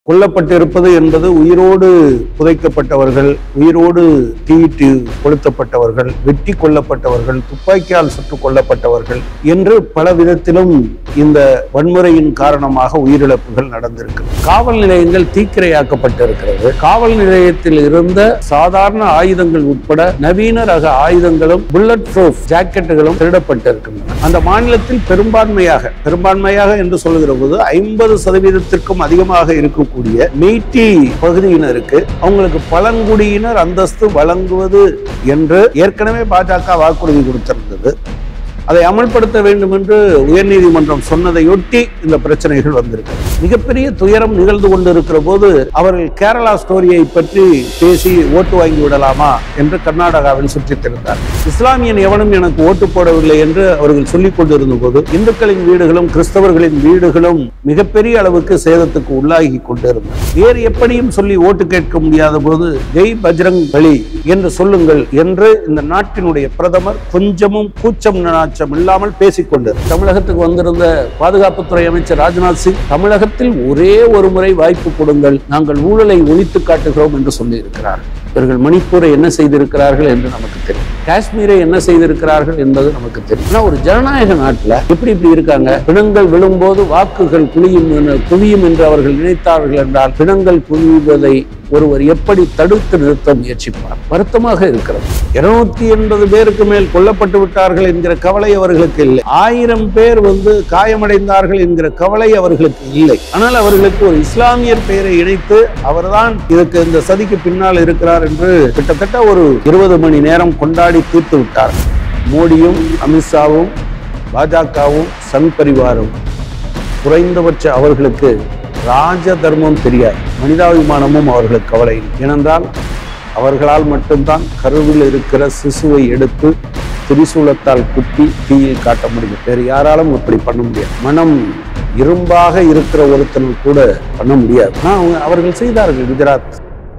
கொல்லப்பட்டிருப்பது என்பது உயிரோடு புதைக்கப்பட்டவர்கள் உயிரோடு தீயிட்டு கொளுத்தப்பட்டவர்கள் வெட்டி கொல்லப்பட்டவர்கள் துப்பாக்கியால் சுட்டுக் கொல்லப்பட்டவர்கள் என்று பல விதத்திலும் இந்த வன்முறையின் காரணமாக உயிரிழப்புகள் நடந்திருக்கு காவல் நிலையங்கள் தீக்கிரையாக்கப்பட்டிருக்கிறது காவல் நிலையத்தில் இருந்த சாதாரண ஆயுதங்கள் உட்பட நவீன ரக ஆயுதங்களும் புல்லட் ப்ரூஃப் ஜாக்கெட்டுகளும் திருடப்பட்டிருக்கின்றன அந்த மாநிலத்தில் பெரும்பான்மையாக பெரும்பான்மையாக என்று சொல்லுகிற போது ஐம்பது சதவீதத்திற்கும் அதிகமாக இருக்கக்கூடிய மெய்ட்டி பகுதியினருக்கு அவங்களுக்கு பழங்குடியினர் அந்தஸ்து வழங்குவது என்று ஏற்கனவே பாஜக வாக்குறுதி கொடுத்திருந்தது அதை அமல்படுத்த வேண்டும் என்று உயர்நீதிமன்றம் சொன்னதையொட்டி இந்த பிரச்சனைகள் வந்திருக்கு மிகப்பெரிய துயரம் நிகழ்ந்து கொண்டிருக்கிற போது அவர்கள் கேரளா ஸ்டோரியை பற்றி பேசி ஓட்டு வாங்கி விடலாமா என்று கர்நாடகாவில் சுற்றித் திரிந்தார் இஸ்லாமியன் எவனும் எனக்கு ஓட்டு போடவில்லை என்று அவர்கள் சொல்லிக் கொண்டிருந்த போது இந்துக்களின் வீடுகளும் கிறிஸ்தவர்களின் வீடுகளும் மிகப்பெரிய அளவுக்கு சேதத்துக்கு உள்ளாகி கொண்டிருந்தன வேறு எப்படியும் சொல்லி ஓட்டு கேட்க முடியாத போது ஜெய் பஜ்ரங் பலி என்று சொல்லுங்கள் என்று இந்த நாட்டினுடைய பிரதமர் கொஞ்சமும் கூச்சம் நாச்சம் இல்லாமல் பேசிக்கொண்டு தமிழகத்துக்கு வந்திருந்த பாதுகாப்புத்துறை அமைச்சர் ராஜ்நாத் சிங் தமிழகத்தில் ஒரே ஒரு முறை வாய்ப்பு கொடுங்கள் நாங்கள் ஊழலை ஒழித்து காட்டுகிறோம் என்று சொல்லியிருக்கிறார் இவர்கள் மணிப்பூரை என்ன செய்திருக்கிறார்கள் என்று நமக்கு தெரியும் காஷ்மீரை என்ன செய்திருக்கிறார்கள் என்பது நமக்கு தெரியும் ஆனா ஒரு ஜனநாயக நாட்டுல எப்படி இப்படி இருக்காங்க பிணங்கள் விழும்போது வாக்குகள் குழியும் என- குவியும் என்று அவர்கள் நினைத்தார்கள் என்றால் பிணங்கள் குவிவதை ஒருவர் எப்படி தடுத்து நிறுத்த முயற்சிப்பார் வருத்தமாக இருக்கிறது இருநூத்தி எண்பது பேருக்கு மேல் கொல்லப்பட்டு விட்டார்கள் என்கிற கவலை அவர்களுக்கு இல்லை ஆயிரம் பேர் வந்து காயமடைந்தார்கள் என்கிற கவலை அவர்களுக்கு இல்லை ஆனால் அவர்களுக்கு ஒரு இஸ்லாமியர் பெயரை இணைத்து அவர்தான் இதுக்கு இந்த சதிக்கு பின்னால் இருக்கிறார் என்று கிட்டத்தட்ட ஒரு இருபது மணி நேரம் கொண்டாடி தீர்த்து விட்டார் மோடியும் அமித்ஷாவும் பாஜகவும் சங் பரிவாரும் குறைந்தபட்ச அவர்களுக்கு ராஜ தர்மம் தெரியாது மனிதாபிமானமும் அவர்களுக்கு கவலை இல்லை. ஏனென்றால் அவர்களால் மட்டும்தான் கருவில் இருக்கிற சிசுவை எடுத்து திரிசூலத்தால் குத்தி தீயில் காட்ட முடியும் வேறு யாராலும் அப்படி பண்ண முடியாது மனம் இரும்பாக இருக்கிற ஒருத்தன் கூட பண்ண முடியாது ஆனா அவங்க அவர்கள் செய்தார்கள் குஜராத்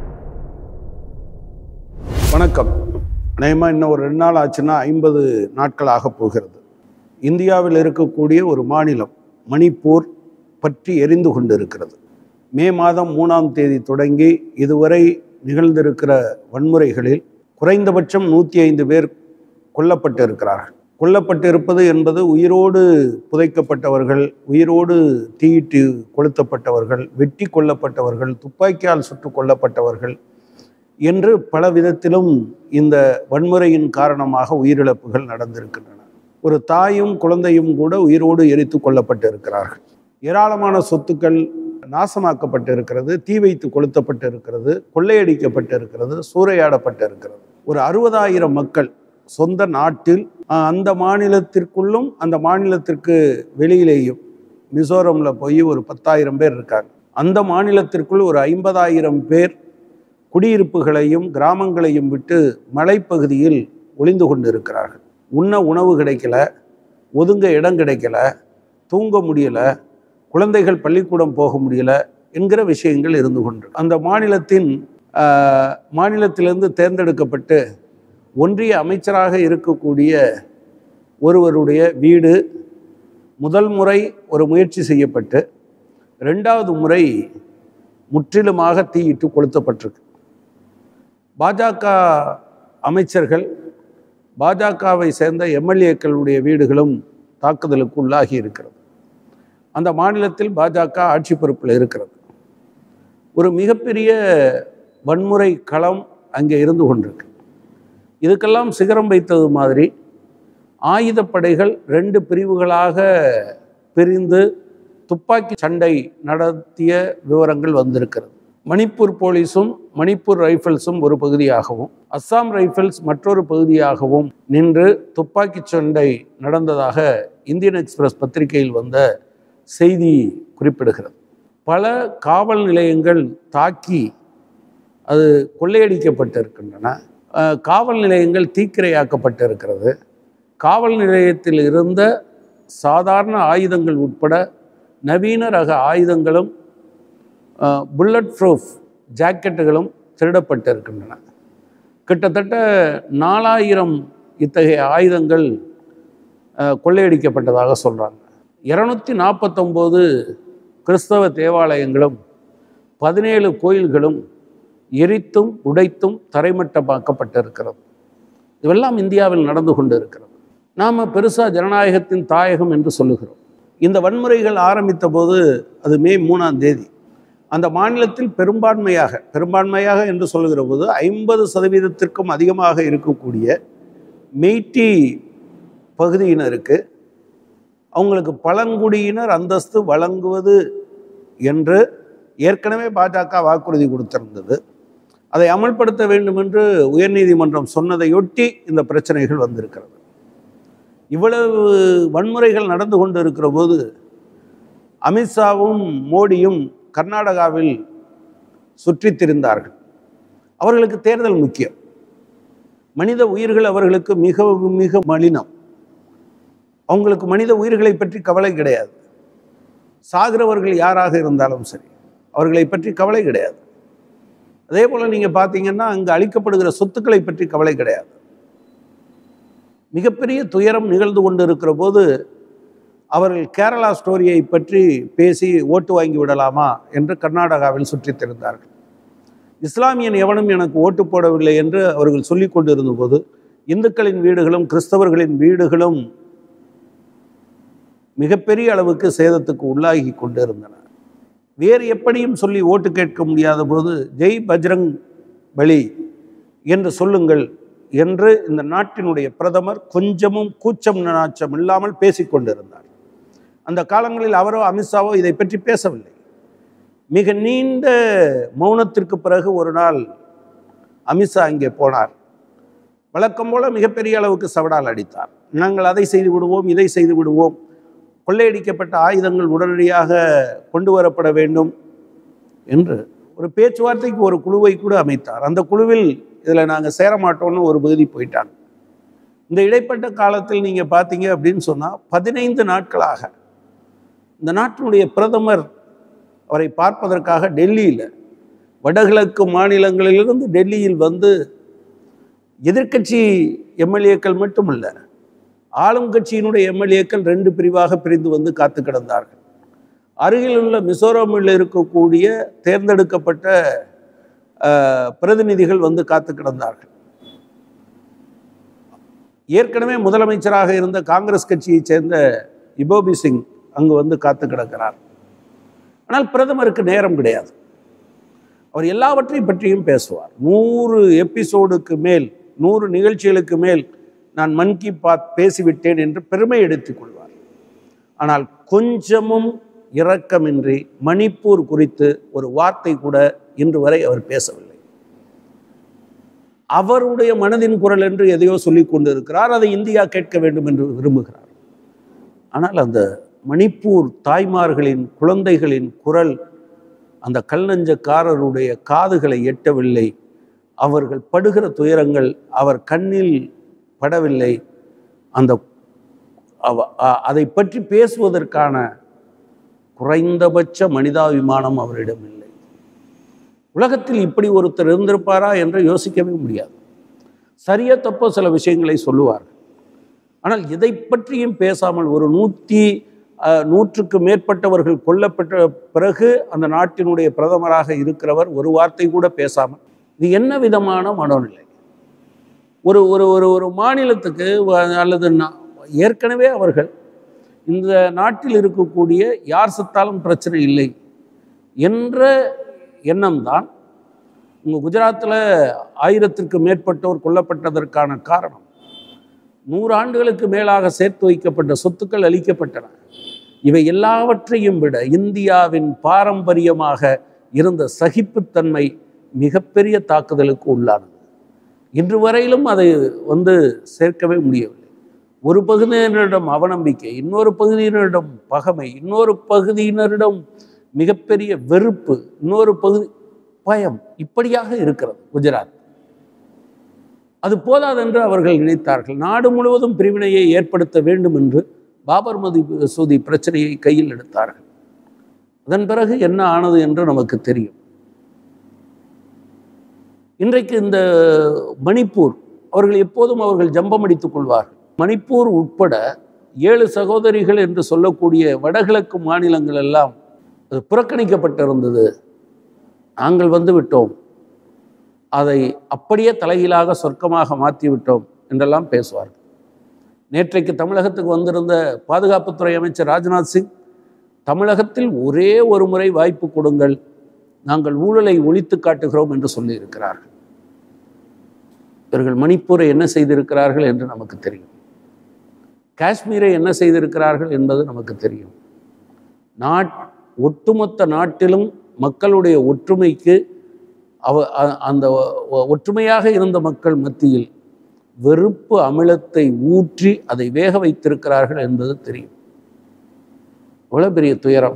வணக்கம் நேமா இன்னும் ஒரு ரெண்டு நாள் ஆச்சுன்னா ஐம்பது நாட்கள் ஆக போகிறது இந்தியாவில் இருக்கக்கூடிய ஒரு மாநிலம் மணிப்பூர் பற்றி எரிந்து கொண்டிருக்கிறது மே மாதம் மூணாம் தேதி தொடங்கி இதுவரை நிகழ்ந்திருக்கிற வன்முறைகளில் குறைந்தபட்சம் நூற்றி ஐந்து பேர் கொல்லப்பட்டிருக்கிறார்கள் கொல்லப்பட்டிருப்பது என்பது உயிரோடு புதைக்கப்பட்டவர்கள் உயிரோடு தீயிட்டு கொளுத்தப்பட்டவர்கள் வெட்டி கொல்லப்பட்டவர்கள் துப்பாக்கியால் சுட்டுக் கொல்லப்பட்டவர்கள் என்று பல விதத்திலும் இந்த வன்முறையின் காரணமாக உயிரிழப்புகள் நடந்திருக்கின்றன ஒரு தாயும் குழந்தையும் கூட உயிரோடு எரித்து கொல்லப்பட்டிருக்கிறார்கள் ஏராளமான சொத்துக்கள் நாசமாக்கப்பட்டிருக்கிறது தீ வைத்து கொளுத்தப்பட்டிருக்கிறது கொள்ளையடிக்கப்பட்டிருக்கிறது சூறையாடப்பட்டிருக்கிறது ஒரு அறுபதாயிரம் மக்கள் சொந்த நாட்டில் ஆஹ், அந்த மாநிலத்திற்குள்ளும் அந்த மாநிலத்திற்கு வெளியிலேயும் மிசோரம்ல போய் ஒரு பத்தாயிரம் பேர் இருக்காங்க அந்த மாநிலத்திற்குள் ஒரு ஐம்பதாயிரம் பேர் குடியிருப்புகளையும் கிராமங்களையும் விட்டு மலைப்பகுதியில் ஒளிந்து கொண்டு இருக்கிறார்கள் உண்ண உணவு கிடைக்கல ஒதுங்க இடம் கிடைக்கல தூங்க முடியல குழந்தைகள் பள்ளிக்கூடம் போக முடியல என்கிற விஷயங்கள் இருந்து கொண்டு அந்த மாநிலத்தின் ஆஹ், மாநிலத்திலிருந்து தேர்ந்தெடுக்கப்பட்டு ஒன்றிய அமைச்சராக இருக்கக்கூடிய ஒருவருடைய வீடு முதல் முறை ஒரு முயற்சி செய்யப்பட்டு ரெண்டாவது முறை முற்றிலுமாக தீயிட்டு கொளுத்தப்பட்டிருக்கு பாஜக அமைச்சர்கள் பாஜகவை சேர்ந்த எம்எல்ஏக்களுடைய வீடுகளும் தாக்குதலுக்கு உள்ளாகி இருக்கிறது அந்த மாநிலத்தில் பாஜக ஆட்சி பொறுப்பில் இருக்கிறது ஒரு மிகப்பெரிய வன்முறை களம் அங்கே இருந்து கொண்டிருக்கு இதுக்கெல்லாம் சிகரம் வைத்தது மாதிரி ஆயுதப்படைகள் ரெண்டு பிரிவுகளாக பிரிந்து துப்பாக்கி சண்டை நடத்திய விவரங்கள் வந்திருக்கிறது மணிப்பூர் போலீஸும் மணிப்பூர் ரைஃபிள்ஸும் ஒரு பகுதியாகவும் அஸ்ஸாம் ரைஃபிள்ஸ் மற்றொரு பகுதியாகவும் நின்று துப்பாக்கி சண்டை நடந்ததாக இந்தியன் எக்ஸ்பிரஸ் பத்திரிகையில் வந்த செய்தி குறிப்பிடுகிறது பல காவல் நிலையங்கள் தாக்கி அது கொள்ளையடிக்கப்பட்டிருக்கின்றன அஹ், காவல் நிலையங்கள் தீக்கிரையாக்கப்பட்டிருக்கிறது காவல் நிலையத்தில் இருந்த சாதாரண ஆயுதங்கள் உட்பட நவீன ரக ஆயுதங்களும் புல்லட் ப்ரூஃப் ஜாக்கெட்டுகளும் திருடப்பட்டிருக்கின்றன கிட்டத்தட்ட நாலாயிரம் இத்தகைய ஆயுதங்கள் அஹ், கொள்ளையடிக்கப்பட்டதாக சொல்கிறாங்க இரநூத்தி நாற்பத்தொம்போது கிறிஸ்தவ தேவாலயங்களும் பதினேழு கோயில்களும் எரித்தும் உடைத்தும் தரைமட்டமாக்கப்பட்டிருக்கிறது இதுவெல்லாம் இந்தியாவில் நடந்து கொண்டு இருக்கிறது நாம் பெருசாக ஜனநாயகத்தின் தாயகம் என்று சொல்லுகிறோம் இந்த வன்முறைகள் ஆரம்பித்த போது அது மே மூணாம் தேதி அந்த மாநிலத்தில் பெரும்பான்மையாக பெரும்பான்மையாக என்று சொல்லுகிற போது ஐம்பது சதவீதத்திற்கும் அதிகமாக இருக்கக்கூடிய மெய்ட்டி பகுதியினருக்கு அவங்களுக்கு பழங்குடியினர் அந்தஸ்து வழங்குவது என்று ஏற்கனவே பாஜக வாக்குறுதி கொடுத்திருந்தது அதை அமல்படுத்த வேண்டும் என்று உயர்நீதிமன்றம் சொன்னதையொட்டி இந்த பிரச்சனைகள் வந்திருக்கிறது இவ்வளவு வன்முறைகள் நடந்து கொண்டு இருக்கிற போது அமித்ஷாவும் மோடியும் கர்நாடகாவில் சுற்றித் திரிந்தார்கள் அவர்களுக்கு தேர்தல் முக்கியம் மனித உயிர்கள் அவர்களுக்கு மிக மிக மலினம் அவங்களுக்கு மனித உயிர்களை பற்றி கவலை கிடையாது சாகிறவர்கள் யாராக இருந்தாலும் சரி அவர்களை பற்றி கவலை கிடையாது அதே போல் நீங்கள் பார்த்தீங்கன்னா அங்கே அளிக்கப்படுகிற சொத்துக்களை பற்றி கவலை கிடையாது மிகப்பெரிய துயரம் நிகழ்ந்து கொண்டு இருக்கிற போது அவர்கள் கேரளா ஸ்டோரியை பற்றி பேசி ஓட்டு வாங்கி விடலாமா என்று கர்நாடகாவில் சுற்றித் திரிந்தார்கள் இஸ்லாமியன் எவனும் எனக்கு ஓட்டு போடவில்லை என்று அவர்கள் சொல்லிக் கொண்டிருந்த போது இந்துக்களின் வீடுகளும் கிறிஸ்தவர்களின் வீடுகளும் மிகப்பெரிய அளவுக்கு சேதத்துக்கு உள்ளாகி கொண்டிருந்தன வேறு எப்படியும் சொல்லி ஓட்டு கேட்க முடியாத போது ஜெய் பஜ்ரங் பலி என்று சொல்லுங்கள் என்று இந்த நாட்டினுடைய பிரதமர் கொஞ்சமும் கூச்சம் நாச்சம் இல்லாமல் பேசிக்கொண்டிருந்தார் அந்த காலங்களில் அவரோ அமித்ஷாவோ இதை பற்றி பேசவில்லை மிக நீண்ட மௌனத்திற்கு பிறகு ஒரு நாள் அமித்ஷா அங்கே போனார் வழக்கம் போல மிகப்பெரிய அளவுக்கு சவடால் அடித்தார் நாங்கள் அதை செய்து விடுவோம் இதை செய்து விடுவோம் கொள்ளையடிக்கப்பட்ட ஆயுதங்கள் உடனடியாக கொண்டு வரப்பட வேண்டும் என்று ஒரு பேச்சுவார்த்தைக்கு ஒரு குழுவை கூட அமைத்தார் அந்த குழுவில் இதில் நாங்கள் சேர மாட்டோம்னு ஒரு பகுதி போயிட்டாங்க இந்த இடைப்பட்ட காலத்தில் நீங்கள் பார்த்தீங்க அப்படின்னு சொன்னால் பதினைந்து நாட்களாக இந்த நாட்டினுடைய பிரதமர் அவரை பார்ப்பதற்காக டெல்லியில் வடகிழக்கு மாநிலங்களிலிருந்து டெல்லியில் வந்து எதிர்க்கட்சி எம்எல்ஏக்கள் மட்டும் இல்லை ஆளும் கட்சியினுடைய எம்எல்ஏக்கள் ரெண்டு பிரிவாக பிரிந்து வந்து காத்து கிடந்தார்கள் அருகில் உள்ள மிசோரமில் இருக்கக்கூடிய தேர்ந்தெடுக்கப்பட்ட அஹ், பிரதிநிதிகள் வந்து காத்து கிடந்தார்கள் ஏற்கனவே முதலமைச்சராக இருந்த காங்கிரஸ் கட்சியைச் சேர்ந்த இபோபி சிங் அங்கு வந்து காத்து கிடக்கிறார் ஆனால் பிரதமருக்கு நேரம் கிடையாது அவர் எல்லாவற்றையும் பற்றியும் பேசுவார் நூறு எபிசோடுக்கு மேல் நூறு நிகழ்ச்சிகளுக்கு மேல் நான் மன் கி பாத் பேசிவிட்டேன் என்று பெருமை எடுத்துக் கொள்வார் ஆனால் கொஞ்சமும் இரக்கமின்றி மணிப்பூர் குறித்து ஒரு வார்த்தை கூட இன்று வரை அவர் பேசவில்லை அவருடைய மனதின் குரல் என்று எதையோ சொல்லிக் கொண்டிருக்கிறார் அதை இந்தியா கேட்க வேண்டும் என்று விரும்புகிறார் ஆனால் அந்த மணிப்பூர் தாய்மார்களின் குழந்தைகளின் குரல் அந்த கல்லஞ்சக்காரருடைய காதுகளை எட்டவில்லை அவர்கள் படுகிற துயரங்கள் அவர் கண்ணில் படவில்லை அந்த அவ- அ- அதை பற்றி பேசுவதற்கான குறைந்தபட்ச மனிதாபிமானம் அவரிடம் இல்லை உலகத்தில் இப்படி ஒருத்தர் இருந்திருப்பாரா என்று யோசிக்கவே முடியாது சரியோ தப்போ சில விஷயங்களை சொல்லுவார்கள் ஆனால் எதை பற்றியும் பேசாமல் ஒரு நூற்றி அஹ், நூற்றுக்கு மேற்பட்டவர்கள் கொல்லப்பட்ட பிறகு அந்த நாட்டினுடைய பிரதமராக இருக்கிறவர் ஒரு வார்த்தை கூட பேசாமல் இது என்ன விதமான மனோநிலை ஒரு ஒரு ஒரு ஒரு மாநிலத்துக்கு வ- அல்லது நா- ஏற்கனவே அவர்கள் இந்த நாட்டில் இருக்கக்கூடிய யார் செத்தாலும் பிரச்சனை இல்லை என்ற எண்ணம்தான் உங்கள் குஜராத்தில் ஆயிரத்திற்கு மேற்பட்டோர் கொல்லப்பட்டதற்கான காரணம் நூறு ஆண்டுகளுக்கு மேலாக சேர்த்து வைக்கப்பட்ட சொத்துக்கள் அளிக்கப்பட்டன இவை எல்லாவற்றையும் விட இந்தியாவின் பாரம்பரியமாக இருந்த சகிப்புத்தன்மை மிகப்பெரிய தாக்குதலுக்கு உள்ளானது இன்று வரையிலும் அதை வந்து சேர்க்கவே முடியவில்லை ஒரு பகுதியினரிடம் அவநம்பிக்கை இன்னொரு பகுதியினரிடம் பகமை இன்னொரு பகுதியினரிடம் மிகப்பெரிய வெறுப்பு இன்னொரு பகுதி பயம் இப்படியாக இருக்கிறது குஜராத் அது போதாதென்று அவர்கள் நினைத்தார்கள் நாடு முழுவதும் பிரிவினையை ஏற்படுத்த வேண்டும் என்று பாபர் மசூதி பிரச்சனையை கையில் எடுத்தார்கள் அதன் பிறகு என்ன ஆனது என்று நமக்கு தெரியும் இன்றைக்கு இந்த மணிப்பூர் அவர்கள் எப்போதும் அவர்கள் ஜம்பம் அடித்துக் கொள்வார்கள் மணிப்பூர் உட்பட ஏழு சகோதரிகள் என்று சொல்லக்கூடிய வடகிழக்கு மாநிலங்கள் எல்லாம் அது புறக்கணிக்கப்பட்டிருந்தது நாங்கள் வந்து விட்டோம் அதை அப்படியே தலைகீழாக சொர்க்கமாக மாற்றி விட்டோம் என்றெல்லாம் பேசுவார்கள் நேற்றைக்கு தமிழகத்துக்கு வந்திருந்த பாதுகாப்புத்துறை அமைச்சர் ராஜ்நாத் சிங் தமிழகத்தில் ஒரே ஒரு முறை வாய்ப்பு கொடுங்கள் நாங்கள் ஊழலை ஒழித்து காட்டுகிறோம் என்று சொல்லியிருக்கிறார்கள் இவர்கள் மணிப்பூரை என்ன செய்திருக்கிறார்கள் என்று நமக்கு தெரியும் காஷ்மீரை என்ன செய்திருக்கிறார்கள் என்பது நமக்கு தெரியும் நாட் ஒட்டுமொத்த நாட்டிலும் மக்களுடைய ஒற்றுமைக்கு அவ அ- அந்த ஒ- ஒற்றுமையாக இருந்த மக்கள் மத்தியில் வெறுப்பு அமிலத்தை ஊற்றி அதை வேக வைத்திருக்கிறார்கள் என்பது தெரியும் எவ்வளோ பெரிய துயரம்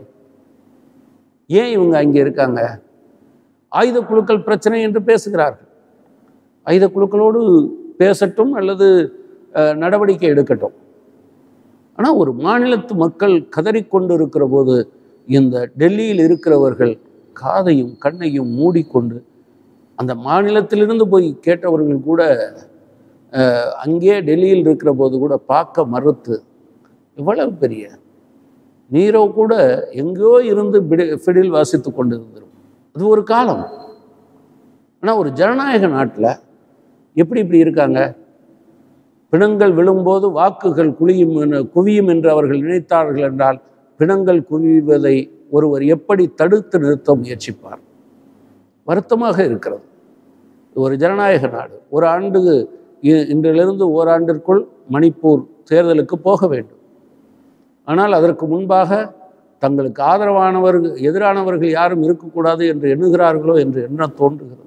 ஏன் இவங்க அங்கே இருக்காங்க ஆயுத குழுக்கள் பிரச்சனை என்று பேசுகிறார்கள் ஆயுத குழுக்களோடு பேசட்டும் அல்லது அஹ், நடவடிக்கை எடுக்கட்டும் ஆனால் ஒரு மாநிலத்து மக்கள் கதறிக்கொண்டு இருக்கிற போது இந்த டெல்லியில் இருக்கிறவர்கள் காதையும் கண்ணையும் மூடிக்கொண்டு அந்த மாநிலத்திலிருந்து போய் கேட்டவர்கள் கூட அஹ், அங்கே டெல்லியில் இருக்கிற போது கூட பார்க்க மறுத்து எவ்வளவு பெரிய நீரோ கூட எங்கேயோ இருந்து பிடி- ஃபிடில் வாசித்து கொண்டு இருந்திரும் அது ஒரு காலம் ஆனால் ஒரு ஜனநாயக நாட்டில் எப்படி இப்படி இருக்காங்க பிணங்கள் விழும்போது வாக்குகள் குழியும் என- குவியும் என்று அவர்கள் நினைத்தார்கள் என்றால் பிணங்கள் குவிவதை ஒருவர் எப்படி தடுத்து நிறுத்த முயற்சிப்பார் வருத்தமாக இருக்கிறது இது ஒரு ஜனநாயக நாடு ஒரு ஆண்டு இ- இன்றிலிருந்து ஓராண்டிற்குள் மணிப்பூர் தேர்தலுக்கு போக வேண்டும் ஆனால் அதற்கு முன்பாக தங்களுக்கு ஆதரவானவர்கள் எதிரானவர்கள் யாரும் இருக்கக்கூடாது என்று எண்ணுகிறார்களோ என்று எண்ண தோன்றுகிறது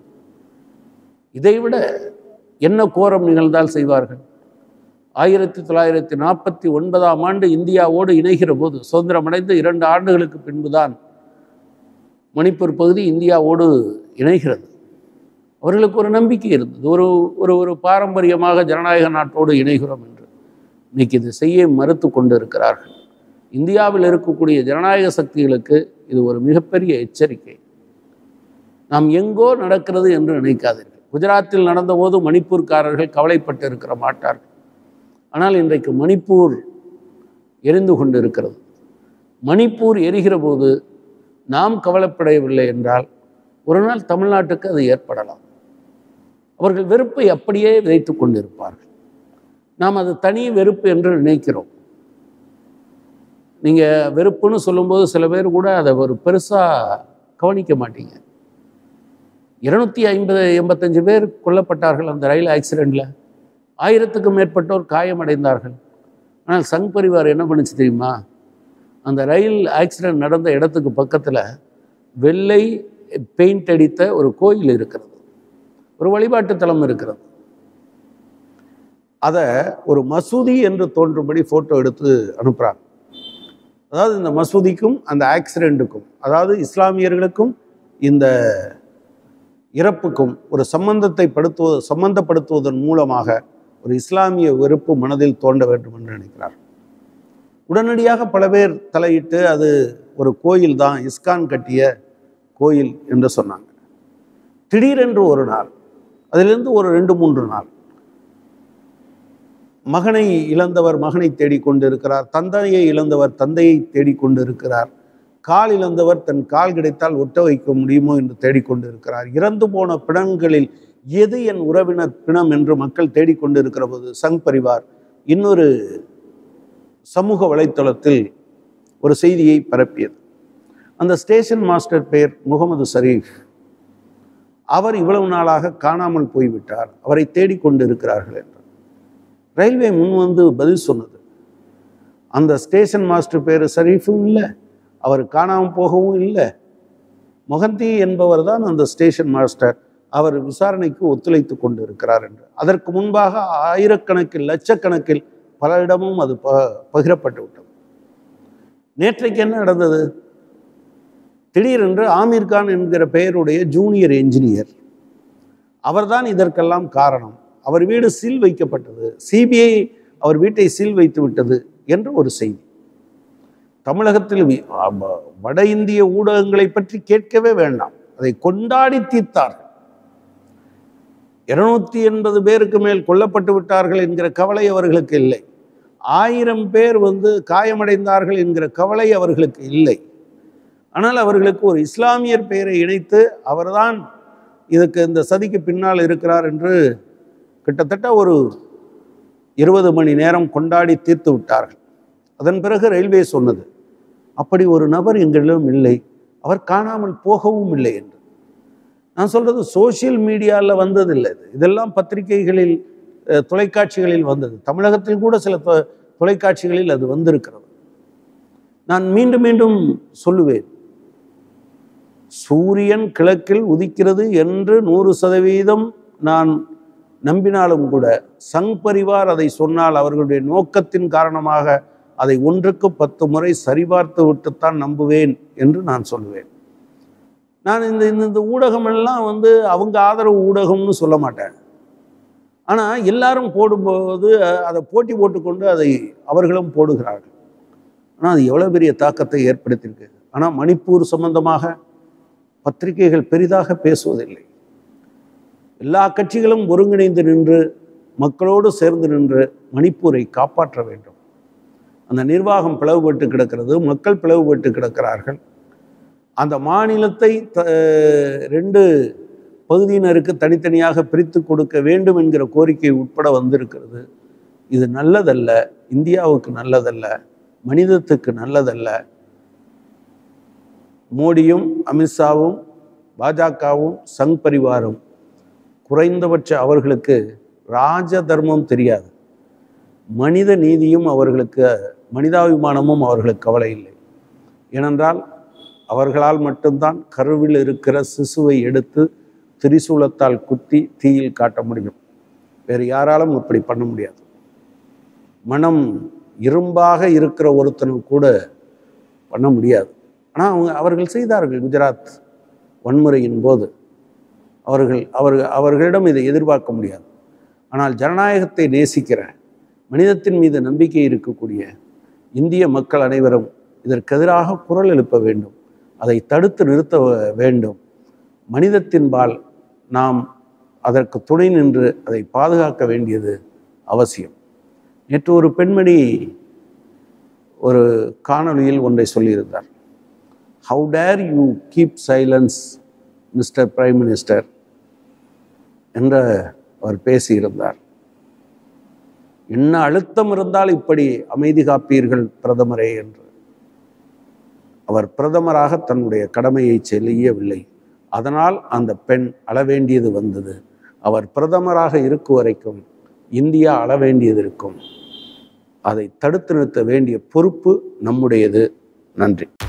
இதைவிட என்ன கோரம் நிகழ்ந்தால் செய்வார்கள் ஆயிரத்தி தொள்ளாயிரத்தி நாற்பத்தி ஒன்பதாம் ஆண்டு இந்தியாவோடு இணைகிற போது சுதந்திரமடைந்த இரண்டு ஆண்டுகளுக்கு பின்புதான் மணிப்பூர் பகுதி இந்தியாவோடு இணைகிறது அவர்களுக்கு ஒரு நம்பிக்கை இருந்தது ஒரு ஒரு ஒரு பாரம்பரியமாக ஜனநாயக நாட்டோடு இணைகிறோம் என்று இன்னைக்கு இது செய்ய மறுத்து கொண்டு இருக்கிறார்கள் இந்தியாவில் இருக்கக்கூடிய ஜனநாயக சக்திகளுக்கு இது ஒரு மிகப்பெரிய எச்சரிக்கை நாம் எங்கோ நடக்கிறது என்று நினைக்காதீர்கள் குஜராத்தில் நடந்தபோது மணிப்பூர்காரர்கள் கவலைப்பட்டு இருக்கிற மாட்டார்கள் ஆனால் இன்றைக்கு மணிப்பூர் எரிந்து கொண்டு இருக்கிறது மணிப்பூர் எரிகிற போது நாம் கவலைப்படவில்லை என்றால் ஒரு நாள் தமிழ்நாட்டுக்கு அது ஏற்படலாம் அவர்கள் வெறுப்பை அப்படியே விதைத்து கொண்டிருப்பார்கள் நாம் அது தனி வெறுப்பு என்று நினைக்கிறோம் நீங்கள் வெறுப்புன்னு சொல்லும்போது சில பேர் கூட அதை ஒரு பெருசாக கவனிக்க மாட்டீங்க இருநூத்தி ஐம்பது எண்பத்தஞ்சு பேர் கொல்லப்பட்டார்கள் அந்த ரயில் ஆக்சிடெண்ட்டில் ஆயிரத்துக்கும் மேற்பட்டோர் காயமடைந்தார்கள் ஆனால் சங் பரிவார் என்ன பண்ணுச்சு தெரியுமா அந்த ரயில் ஆக்சிடெண்ட் நடந்த இடத்துக்கு பக்கத்தில் வெள்ளை பெயிண்ட் அடித்த ஒரு கோயில் இருக்கிறது ஒரு வழிபாட்டு தலம் இருக்கிறது அதை ஒரு மசூதி என்று தோன்றும்படி ஃபோட்டோ எடுத்து அனுப்புகிறாங்க அதாவது இந்த மசூதிக்கும் அந்த ஆக்சிடெண்ட்டுக்கும் அதாவது இஸ்லாமியர்களுக்கும் இந்த இறப்புக்கும் ஒரு சம்பந்தத்தை படுத்துவ சம்பந்தப்படுத்துவதன் மூலமாக ஒரு இஸ்லாமிய வெறுப்பு மனதில் தோன்ற வேண்டும் என்று நினைக்கிறார் உடனடியாக பல பேர் தலையிட்டு அது ஒரு கோயில் தான் இஸ்கான் கட்டிய கோயில் என்று சொன்னாங்க திடீரென்று ஒரு நாள் அதிலிருந்து ஒரு ரெண்டு மூன்று நாள் மகனை இழந்தவர் மகனை தேடிக்கொண்டு இருக்கிறார் தந்தையை இழந்தவர் தந்தையை தேடிக்கொண்டு இருக்கிறார் கால் இழந்தவர் தன் கால் கிடைத்தால் ஒட்ட வைக்க முடியுமோ என்று தேடிக்கொண்டு இருக்கிறார் இறந்து போன பிணங்களில் எது என் உறவினர் பிணம் என்று மக்கள் தேடிக்கொண்டு இருக்கிற போது சங் பரிவார் இன்னொரு சமூக வலைத்தளத்தில் ஒரு செய்தியை பரப்பியது அந்த ஸ்டேஷன் மாஸ்டர் பெயர் முகமது ஷரீஃப் அவர் இவ்வளவு நாளாக காணாமல் போய்விட்டார் அவரை தேடிக்கொண்டு இருக்கிறார்கள் என்று ரயில்வே முன் வந்து பதில் சொன்னது அந்த ஸ்டேஷன் மாஸ்டர் பேர் ஷரீஃபும் இல்லை அவர் காணாமல் போகவும் இல்லை மொஹந்தி என்பவர் தான் அந்த ஸ்டேஷன் மாஸ்டர் அவர் விசாரணைக்கு ஒத்துழைத்து கொண்டு இருக்கிறார் என்று அதற்கு முன்பாக ஆயிரக்கணக்கில் லட்சக்கணக்கில் பல இடமும் அது ப பகிரப்பட்டு விட்டது நேற்றைக்கு என்ன நடந்தது திடீரென்று ஆமீர் கான் என்கிற பெயருடைய ஜூனியர் என்ஜினியர் அவர்தான் இதற்கெல்லாம் காரணம் அவர் வீடு சீல் வைக்கப்பட்டது சிபிஐ அவர் வீட்டை சீல் வைத்து விட்டது என்று ஒரு செய்தி தமிழகத்தில் வி- ஆம, வட இந்திய ஊடகங்களை பற்றி கேட்கவே வேண்டாம் அதை கொண்டாடி தீர்த்தார்கள் இருநூத்தி எண்பது பேருக்கு மேல் கொல்லப்பட்டு விட்டார்கள் என்கிற கவலை அவர்களுக்கு இல்லை ஆயிரம் பேர் வந்து காயமடைந்தார்கள் என்கிற கவலை அவர்களுக்கு இல்லை ஆனால் அவர்களுக்கு ஒரு இஸ்லாமியர் பெயரை இணைத்து அவர்தான் இதுக்கு இந்த சதிக்கு பின்னால் இருக்கிறார் என்று கிட்டத்தட்ட ஒரு இருபது மணி நேரம் கொண்டாடி தீர்த்து விட்டார்கள் அதன் பிறகு ரயில்வே சொன்னது அப்படி ஒரு நபர் எங்களிடம் இல்லை அவர் காணாமல் போகவும் இல்லை என்று நான் சொல்றது சோஷியல் மீடியாவில் வந்ததில்லை இது இதெல்லாம் பத்திரிகைகளில் அஹ், தொலைக்காட்சிகளில் வந்தது தமிழகத்தில் கூட சில தொ- தொலைக்காட்சிகளில் அது வந்திருக்கிறது நான் மீண்டும் மீண்டும் சொல்லுவேன் சூரியன் கிழக்கில் உதிக்கிறது என்று நூறு சதவீதம் நான் நம்பினாலும் கூட சங் பரிவார் அதை சொன்னால் அவர்களுடைய நோக்கத்தின் காரணமாக அதை ஒன்றுக்கு பத்து முறை சரிபார்த்து விட்டுத்தான் நம்புவேன் என்று நான் சொல்லுவேன் நான் இந்த இந்த இந்த ஊடகமெல்லாம் வந்து அவங்க ஆதரவு ஊடகம்னு சொல்ல மாட்டேன் ஆனால் எல்லாரும் போடும்போது அஹ், அதை போட்டி போட்டுக்கொண்டு அதை அவர்களும் போடுகிறார்கள் ஆனால் அது எவ்வளோ பெரிய தாக்கத்தை ஏற்படுத்தியிருக்கு ஆனால் மணிப்பூர் சம்பந்தமாக பத்திரிகைகள் பெரிதாக பேசுவதில்லை எல்லா கட்சிகளும் ஒருங்கிணைந்து நின்று மக்களோடு சேர்ந்து நின்று மணிப்பூரை காப்பாற்ற வேண்டும் அந்த நிர்வாகம் பிளவுபட்டு கிடக்கிறது மக்கள் பிளவுபட்டு கிடக்கிறார்கள் அந்த மாநிலத்தை த ரெண்டு பகுதியினருக்கு தனித்தனியாக பிரித்து கொடுக்க வேண்டும் என்கிற கோரிக்கை உட்பட வந்திருக்கிறது இது நல்லதல்ல இந்தியாவுக்கு நல்லதல்ல மனிதத்துக்கு நல்லதல்ல மோடியும் அமித்ஷாவும் பாஜகவும் சங் பரிவாரும் குறைந்தபட்ச அவர்களுக்கு ராஜ தர்மம் தெரியாது மனித நீதியும் அவர்களுக்கு மனிதாபிமானமும் அவர்களுக்கு கவலை இல்லை ஏனென்றால் அவர்களால் மட்டும்தான் கருவில் இருக்கிற சிசுவை எடுத்து திரிசூலத்தால் குத்தி தீயில் காட்ட முடியும் வேறு யாராலும் அப்படி பண்ண முடியாது மனம் இரும்பாக இருக்கிற ஒருத்தனும் கூட பண்ண முடியாது ஆனால் அவங்க அவர்கள் செய்தார்கள் குஜராத் வன்முறையின் போது அவர்கள் அவர்கள் அவர்களிடம் இதை எதிர்பார்க்க முடியாது ஆனால் ஜனநாயகத்தை நேசிக்கிற மனிதத்தின் மீது நம்பிக்கை இருக்கக்கூடிய இந்திய மக்கள் அனைவரும் இதற்கெதிராக குரல் எழுப்ப வேண்டும் அதை தடுத்து நிறுத்த வ- வேண்டும் மனிதத்தின்பால் நாம் அதற்கு துணை நின்று அதை பாதுகாக்க வேண்டியது அவசியம் நேற்று ஒரு பெண்மணி ஒரு காணொளியில் ஒன்றை சொல்லியிருந்தார் how dare you keep silence mister prime minister என்ற அவர் பேசியிருந்தார் என்ன அழுத்தம் இருந்தால் இப்படி அமைதி காப்பீர்கள் பிரதமரே என்று அவர் பிரதமராக தன்னுடைய கடமையை செய்யவில்லை அதனால் அந்த பெண் அழவேண்டியது வந்தது அவர் பிரதமராக இருக்கும் வரைக்கும் இந்தியா அழ வேண்டியது இருக்கும் அதை தடுத்து நிறுத்த வேண்டிய பொறுப்பு நம்முடையது நன்றி